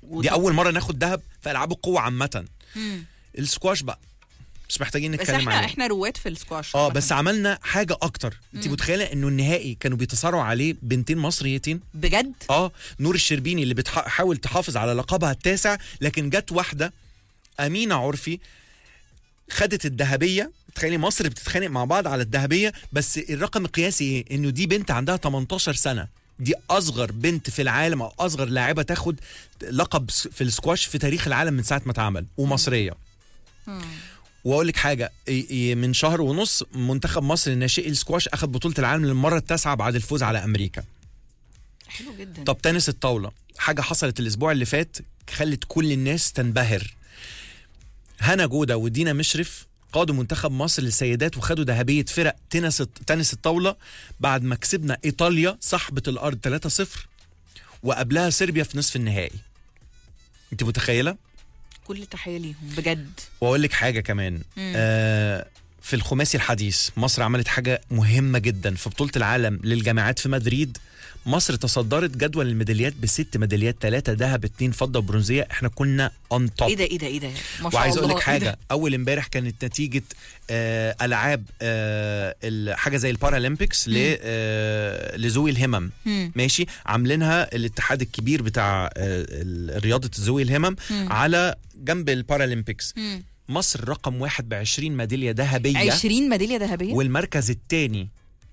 دي وطب- اول مره ناخد ذهب في العاب القوه عامه مم. السكواش بقى مش محتاجين بس نتكلم احنا عليه احنا رواد في السكواش اه عامة. بس عملنا حاجه اكتر انت متخيله انه النهائي كانوا بيتصارعوا عليه بنتين مصريتين بجد اه نور الشربيني اللي بتحاول تحافظ على لقبها التاسع لكن جت واحده امينه عرفي خدت الذهبيه تخيلي مصر بتتخانق مع بعض على الذهبيه بس الرقم القياسي ايه انه دي بنت عندها 18 سنه دي اصغر بنت في العالم او اصغر لاعبه تاخد لقب س- في السكواش في تاريخ العالم من ساعه ما اتعمل ومصريه واقول لك حاجه إي- إي من شهر ونص منتخب مصر الناشئ السكواش اخذ بطوله العالم للمره التاسعه بعد الفوز على امريكا حلو جدا طب تنس الطاولة حاجة حصلت الأسبوع اللي فات خلت كل الناس تنبهر هنا جودة ودينا مشرف قادوا منتخب مصر للسيدات وخدوا ذهبية فرق تنس تنس الطاولة بعد ما كسبنا إيطاليا صاحبة الأرض 3-0 وقبلها صربيا في نصف النهائي أنت متخيلة؟ كل تحيه ليهم بجد واقول لك حاجه كمان آه في الخماسي الحديث مصر عملت حاجه مهمه جدا في بطوله العالم للجامعات في مدريد مصر تصدرت جدول الميداليات بست ميداليات ثلاثه ذهب اتنين فضه برونزيه احنا كنا اون توب ايه ده ايه ده ايه ده ما شاء وعايز اقول الله لك إيه ده؟ حاجه اول امبارح كانت نتيجه آه العاب آه ال- حاجه زي البارالمبيكس ل آه لذوي الهمم مم. ماشي عاملينها الاتحاد الكبير بتاع آه ال- رياضه ذوي الهمم على جنب البارالمبيكس مم. مصر رقم واحد ب 20 ميداليه ذهبيه 20 ميداليه ذهبيه والمركز الثاني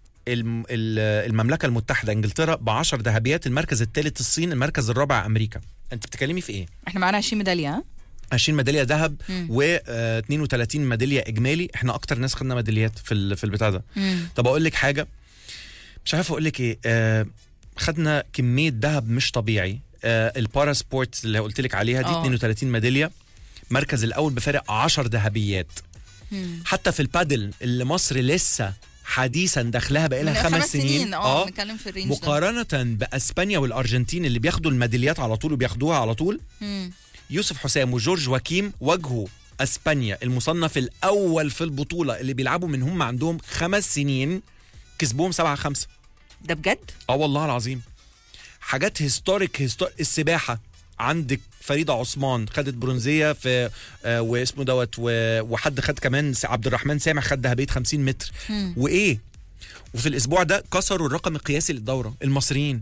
المملكه المتحده انجلترا ب 10 ذهبيات المركز الثالث الصين المركز الرابع امريكا انت بتتكلمي في ايه احنا معانا 20 ميداليه ها 20 ميداليه ذهب مم. و آه، 32 ميداليه اجمالي احنا اكتر ناس خدنا ميداليات في ال- في البتاع ده مم. طب اقول لك حاجه مش عارف اقول لك ايه آه خدنا كميه ذهب مش طبيعي آه البارا سبورتس اللي قلت لك عليها دي آه. 32 ميداليه مركز الاول بفارق 10 ذهبيات مم. حتى في البادل اللي مصر لسه حديثا داخلها بقى من لها خمس سنين اه بنتكلم في الرينج ده مقارنه باسبانيا والارجنتين اللي بياخدوا الميداليات على طول وبياخدوها على طول مم. يوسف حسام وجورج واكيم واجهوا اسبانيا المصنف الاول في البطوله اللي بيلعبوا من هم عندهم خمس سنين كسبوهم 7 5 ده بجد اه والله العظيم حاجات هيستوريك هيستور السباحه عندك فريده عثمان خدت برونزيه في آه واسمه دوت و- وحد خد كمان س- عبد الرحمن سامح خد ذهبيه 50 متر مم. وايه وفي الاسبوع ده كسروا الرقم القياسي للدوره المصريين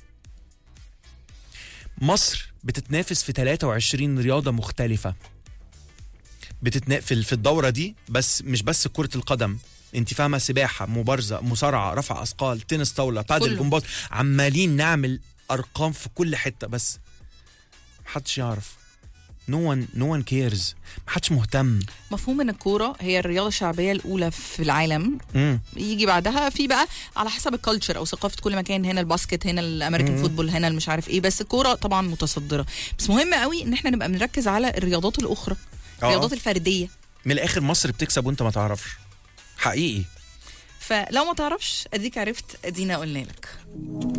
مصر بتتنافس في 23 رياضه مختلفه بتتنا في في الدوره دي بس مش بس كره القدم انت فاهمه سباحه مبارزه مصارعه رفع اثقال تنس طاوله بادل كله. جمباز عمالين نعمل ارقام في كل حته بس محدش يعرف نو ون نو ون كيرز محدش مهتم مفهوم ان الكوره هي الرياضه الشعبيه الاولى في العالم مم. يجي بعدها في بقى على حسب الكالتشر او ثقافه كل مكان هنا الباسكت هنا الامريكان فوتبول هنا مش عارف ايه بس الكوره طبعا متصدره بس مهم قوي ان احنا نبقى بنركز على الرياضات الاخرى آه. الرياضات الفرديه من الاخر مصر بتكسب وانت ما تعرفش حقيقي فلو ما تعرفش اديك عرفت ادينا قلنا لك